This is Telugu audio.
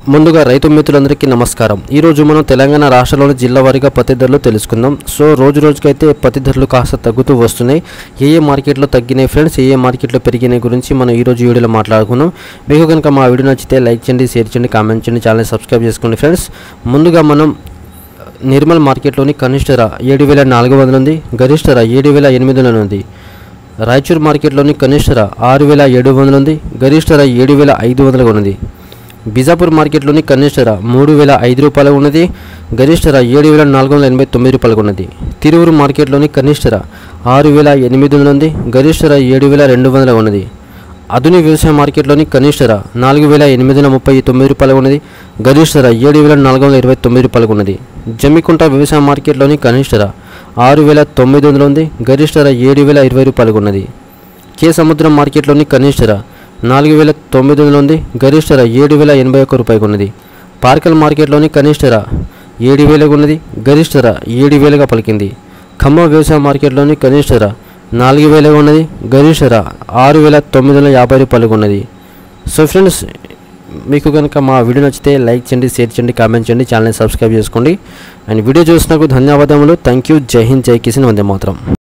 ముందుగా రైతు మిత్రులందరికీ నమస్కారం ఈరోజు మనం తెలంగాణ రాష్ట్రంలోని జిల్లా వారీగా పత్తి ధరలు తెలుసుకుందాం సో రోజు రోజుకైతే పత్తి ధరలు కాస్త తగ్గుతూ వస్తున్నాయి ఏ ఏ మార్కెట్లో తగ్గినాయి ఫ్రెండ్స్ ఏ ఏ మార్కెట్లో పెరిగినాయి గురించి మనం ఈరోజు వీడియోలో మాట్లాడుకుందాం మీకు కనుక మా వీడియో నచ్చితే లైక్ చేయండి షేర్ చేయండి కామెంట్ చేయండి ఛానల్ సబ్స్క్రైబ్ చేసుకోండి ఫ్రెండ్స్ ముందుగా మనం నిర్మల్ మార్కెట్లోని కనిష్ట ధర ఏడు వేల నాలుగు వందలు ఉంది గరిష్ట ధర ఏడు వేల ఎనిమిది వందలు ఉంది రాయచూర్ మార్కెట్లోని కనిష్ట ధర ఆరు వేల ఏడు వందలు ఉంది గరిష్ట ధర ఏడు వేల ఐదు వందలుగా ఉన్నది బిజాపూర్ మార్కెట్లోని కనిష్ట ధర మూడు వేల ఐదు రూపాయలు ఉన్నది గరిష్ట ధర ఏడు వేల నాలుగు వందల ఎనభై తొమ్మిది రూపాయలు ఉన్నది తిరువురు మార్కెట్లోని కనిష్ట ధర ఆరు వేల ఎనిమిది వందలు ఉంది గరిష్ట ధర ఏడు వేల రెండు వందల ఉన్నది అదుని వ్యవసాయ మార్కెట్లోని కనిష్ట ధర నాలుగు వేల ఎనిమిది వందల ముప్పై తొమ్మిది రూపాయలు ఉన్నది గరిష్ట ధర ఏడు వేల నాలుగు వందల ఇరవై తొమ్మిది రూపాయలు ఉన్నది జమ్మికుంట వ్యవసాయ మార్కెట్లోని కనిష్ట ధర ఆరు వేల తొమ్మిది వందలు ఉంది గరిష్ట ధర ఏడు వేల ఇరవై రూపాయలు ఉన్నది కే సముద్రం మార్కెట్లోని కనిష్ట ధర నాలుగు వేల తొమ్మిది వందలు ఉంది గరిష్ట ధర ఏడు వేల ఎనభై ఒక్క రూపాయలు ఉన్నది పార్కల్ మార్కెట్లోని కనిష్ట ధర ఏడు వేలకు ఉన్నది గరిష్ట ధర ఏడు వేలుగా పలికింది ఖమ్మం వ్యవసాయ మార్కెట్లోని కనిష్ట ధర నాలుగు వేలుగా ఉన్నది గరిష్ట ధర ఆరు వేల తొమ్మిది వందల యాభై రూపాయలకు ఉన్నది సో ఫ్రెండ్స్ మీకు కనుక మా వీడియో నచ్చితే లైక్ చేయండి షేర్ చేయండి కామెంట్ చేయండి ఛానల్ని సబ్స్క్రైబ్ చేసుకోండి అండ్ వీడియో చూసినందుకు ధన్యవాదములు థ్యాంక్ యూ జై హింద్ జై కిషన్ వందే మాత్రం